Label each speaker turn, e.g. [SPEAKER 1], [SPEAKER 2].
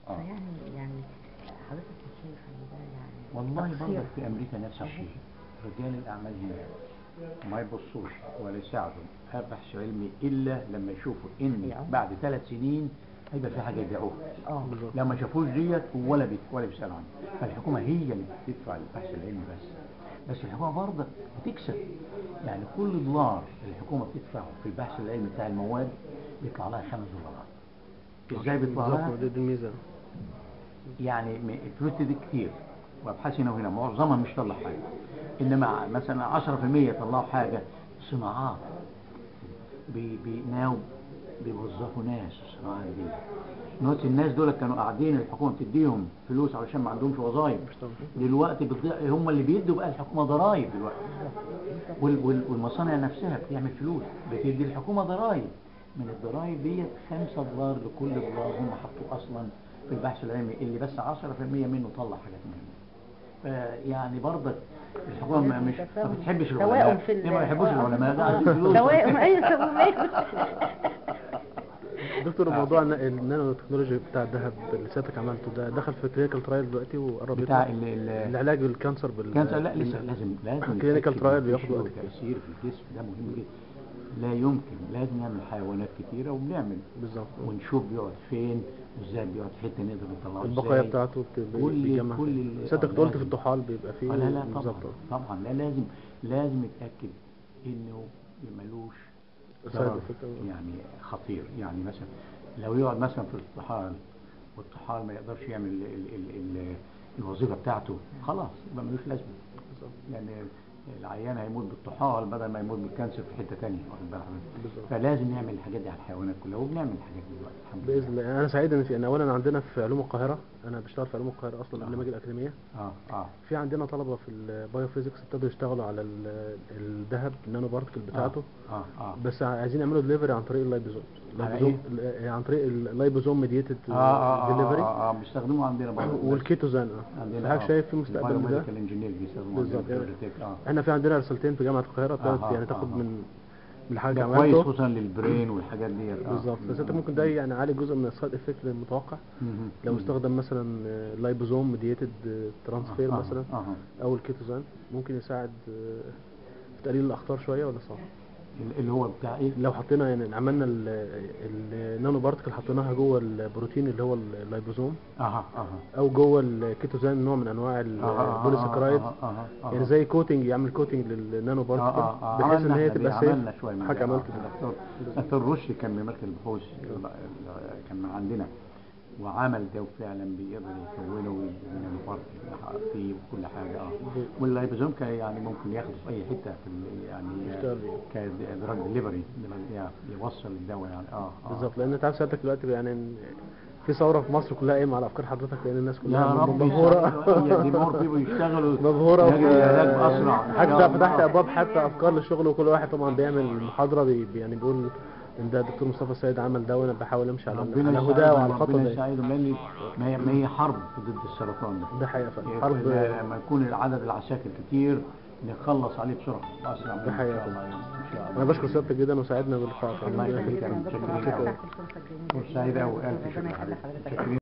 [SPEAKER 1] اه
[SPEAKER 2] فيعني يعني حضرتك شايف ان ده يعني
[SPEAKER 1] والله
[SPEAKER 2] تقصير
[SPEAKER 1] برضك في امريكا نفس الشيء رجال الاعمال هنا ما يبصوش ولا يساعدوا هذا بحث علمي الا لما يشوفوا ان
[SPEAKER 2] يعني.
[SPEAKER 1] بعد ثلاث سنين هيبقى في حاجه يبيعوها
[SPEAKER 2] اه
[SPEAKER 1] لو ما شافوش ديت ولا بي ولا بيسالوا عنها فالحكومه هي اللي بتدفع البحث العلمي بس بس الحكومه برضه بتكسب يعني كل دولار الحكومه بتدفعه في البحث العلمي بتاع المواد بيطلع لها خمس دولارات ازاي بيطلع لها؟
[SPEAKER 3] بالظبط دي دي الميزه
[SPEAKER 1] يعني م- الفلوس دي كتير وابحاث هنا وهنا معظمها مش طلع حاجه انما مثلا 10% يطلعوا حاجه صناعات بي بي ناو بيوظفوا ناس الصناعات دي نوت الناس دول كانوا قاعدين الحكومه بتديهم فلوس علشان ما عندهمش وظايف دلوقتي بتضيع هم اللي بيدوا بقى الحكومه ضرائب دلوقتي وال وال والمصانع نفسها بتعمل فلوس بتدي الحكومه ضرائب من الضرائب ديت 5 دولار لكل دولار هم حطوه اصلا في البحث العلمي اللي بس 10% منه طلع حاجات مهمه فيعني برضك الحكومه ما- مش ما بتحبش
[SPEAKER 2] توائم
[SPEAKER 1] العلماء
[SPEAKER 2] في ال-
[SPEAKER 1] ليه ما بيحبوش
[SPEAKER 2] آه.
[SPEAKER 1] العلماء ده عايزين فلوس
[SPEAKER 2] توائم ايوه توائم
[SPEAKER 3] دكتور موضوع الن- النانو تكنولوجي بتاع الذهب اللي سيادتك عملته ده دخل في كلينيكال ترايل دلوقتي وقرب
[SPEAKER 1] بتاع
[SPEAKER 3] يطلع.
[SPEAKER 1] ال- ال-
[SPEAKER 3] العلاج بالكانسر بال
[SPEAKER 1] كانسر لا لسه لازم لازم
[SPEAKER 3] كلينيكال
[SPEAKER 1] نتأكد
[SPEAKER 3] ترايل
[SPEAKER 1] إن
[SPEAKER 3] بياخد
[SPEAKER 1] في
[SPEAKER 3] وقت
[SPEAKER 1] له
[SPEAKER 3] كتير.
[SPEAKER 1] تأثير في الجسم ده مهم جدا لا يمكن لازم نعمل حيوانات كتيرة وبنعمل
[SPEAKER 3] بالظبط
[SPEAKER 1] ونشوف بيقعد فين وازاي بيقعد في حته نقدر نطلعه
[SPEAKER 3] البقايا
[SPEAKER 1] ازاي
[SPEAKER 3] بتاعته بت-
[SPEAKER 1] كل-
[SPEAKER 3] بيجمع
[SPEAKER 1] كل ال-
[SPEAKER 3] سيادتك
[SPEAKER 1] آه،
[SPEAKER 3] قلت في
[SPEAKER 1] لازم.
[SPEAKER 3] الطحال بيبقى فيه
[SPEAKER 1] آه، لا لا
[SPEAKER 3] بالظبط
[SPEAKER 1] طبعا طبعا لا لازم لازم يتاكد انه ملوش
[SPEAKER 3] Side
[SPEAKER 1] ضرر
[SPEAKER 3] effect.
[SPEAKER 1] يعني خطير يعني مثلا لو يقعد مثلا في الطحال والطحال ما يقدرش يعمل ال ال ال الوظيفه بتاعته خلاص يبقى ملوش لازمه
[SPEAKER 3] بالظبط.
[SPEAKER 1] لان العيان هيموت بالطحال بدل ما يموت بالكانسر في حته ثانيه واخد بالك حضرتك؟
[SPEAKER 3] بالظبط.
[SPEAKER 1] فلازم نعمل الحاجات دي على الحيوانات كلها وبنعمل الحاجات دي دلوقتي الحمد لله
[SPEAKER 3] باذن الله انا سعيد ان في ان اولا عندنا في علوم القاهره انا بشتغل في علوم القاهره اصلا قبل ما اجي الاكاديميه
[SPEAKER 1] اه اه
[SPEAKER 3] في عندنا طلبه في البايوفيزيكس ابتدوا يشتغلوا على ال- الذهب النانو بارتكل بتاعته
[SPEAKER 1] اه اه
[SPEAKER 3] بس عايزين يعملوا دليفري عن طريق اللايبوزوم
[SPEAKER 1] على
[SPEAKER 3] اللايبوزوم ال- عن طريق اللايبوزوم ميديتد
[SPEAKER 1] اه اه اه,
[SPEAKER 3] دليفري
[SPEAKER 1] آه, آه بيستخدموه عندنا برضه
[SPEAKER 3] والكيتوزان اه
[SPEAKER 1] عندنا
[SPEAKER 3] حضرتك شايف في مستقبل ده
[SPEAKER 1] ميديكال انجينير بيستخدموه عندنا
[SPEAKER 3] بالظبط
[SPEAKER 1] في
[SPEAKER 3] يعني.
[SPEAKER 1] البيوتيك، اه
[SPEAKER 3] احنا في عندنا رسالتين في جامعه القاهره ابتدت
[SPEAKER 1] آه،
[SPEAKER 3] يعني
[SPEAKER 1] آه،
[SPEAKER 3] تاخد
[SPEAKER 1] آه.
[SPEAKER 3] من من الحاجه
[SPEAKER 1] ده
[SPEAKER 3] اللي
[SPEAKER 1] كويس
[SPEAKER 3] عملته
[SPEAKER 1] خصوصا للبرين والحاجات دي
[SPEAKER 3] بالظبط بس انت ممكن ده يعني يعالج جزء من السايد افكت المتوقع لو استخدم مثلا لايبوزوم ميديتد ترانسفير مثلا
[SPEAKER 1] اه
[SPEAKER 3] او الكيتوزان ممكن يساعد آه، في تقليل الاخطار شويه ولا صعب
[SPEAKER 1] اللي هو بتاع ايه
[SPEAKER 3] لو حطينا يعني عملنا ال- النانو بارتكل حطيناها جوه البروتين اللي هو اللايبوزوم
[SPEAKER 1] اها اها
[SPEAKER 3] او جوه الكيتوزان نوع من انواع البوليساكرايد
[SPEAKER 1] اه اه اه
[SPEAKER 3] يعني زي كوتنج يعمل كوتنج للنانو
[SPEAKER 1] اه
[SPEAKER 3] بارتكل
[SPEAKER 1] اه اه
[SPEAKER 3] بحيث ان
[SPEAKER 1] عملنا
[SPEAKER 3] هي
[SPEAKER 1] احنا
[SPEAKER 3] تبقى
[SPEAKER 1] دي،
[SPEAKER 3] سيف
[SPEAKER 1] عملنا شويه من
[SPEAKER 3] حاجه
[SPEAKER 1] ده.
[SPEAKER 3] عملت
[SPEAKER 1] آه، الدكتور الدكتور رشدي كان بيمثل البحوث ال- ال- كان من عندنا وعمل ده وفعلا بيقدر يكونه من الفرق فيه وكل حاجه اه واللايبوزوم كان يعني ممكن ياخده في اي حته في ال- يعني
[SPEAKER 3] يشتغل بيه.
[SPEAKER 1] كدراج ديليفري يوصل الدواء يعني اه اه
[SPEAKER 3] بالظبط لان انت عارف سيادتك دلوقتي يعني إن في ثوره في مصر كلها قايمه على افكار حضرتك لان الناس
[SPEAKER 1] يا
[SPEAKER 3] كلها
[SPEAKER 1] رب
[SPEAKER 3] مبهوره
[SPEAKER 1] دي مور بيبقوا يشتغلوا
[SPEAKER 3] مبهوره
[SPEAKER 1] يلاقي العلاج باسرع إن شاء
[SPEAKER 3] حتى
[SPEAKER 1] الله.
[SPEAKER 3] فتحت ابواب حتى افكار للشغل وكل واحد طبعا بيعمل محاضره بي بي- يعني بيقول ان ده الدكتور مصطفى السيد عمل ده وانا بحاول امشي على
[SPEAKER 1] ربنا
[SPEAKER 3] على
[SPEAKER 1] يساعدهم
[SPEAKER 3] هداه وعلى الخطوه
[SPEAKER 1] ربنا
[SPEAKER 3] دي
[SPEAKER 1] يساعدهم لان ما هي ما هي حرب ضد السرطان ده
[SPEAKER 3] ده حقيقه فعلا
[SPEAKER 1] حرب
[SPEAKER 3] حرب
[SPEAKER 1] لما يكون العدد العساكر كتير نخلص عليه بسرعه اسرع
[SPEAKER 3] ده حقيقة
[SPEAKER 1] ان شاء الله ان شاء الله
[SPEAKER 3] انا بشكر سيادتك جدا وسعدنا باللقاء
[SPEAKER 1] الله
[SPEAKER 2] ربنا
[SPEAKER 1] يخليك.
[SPEAKER 2] يخليك يا دكتور
[SPEAKER 1] شكراً.
[SPEAKER 2] تحت الفرصه الجميله دي.
[SPEAKER 1] سعيد أوي ألف
[SPEAKER 2] ربنا
[SPEAKER 1] شكر
[SPEAKER 2] يخلي
[SPEAKER 1] حضرتك
[SPEAKER 2] حضرتك
[SPEAKER 1] شكرا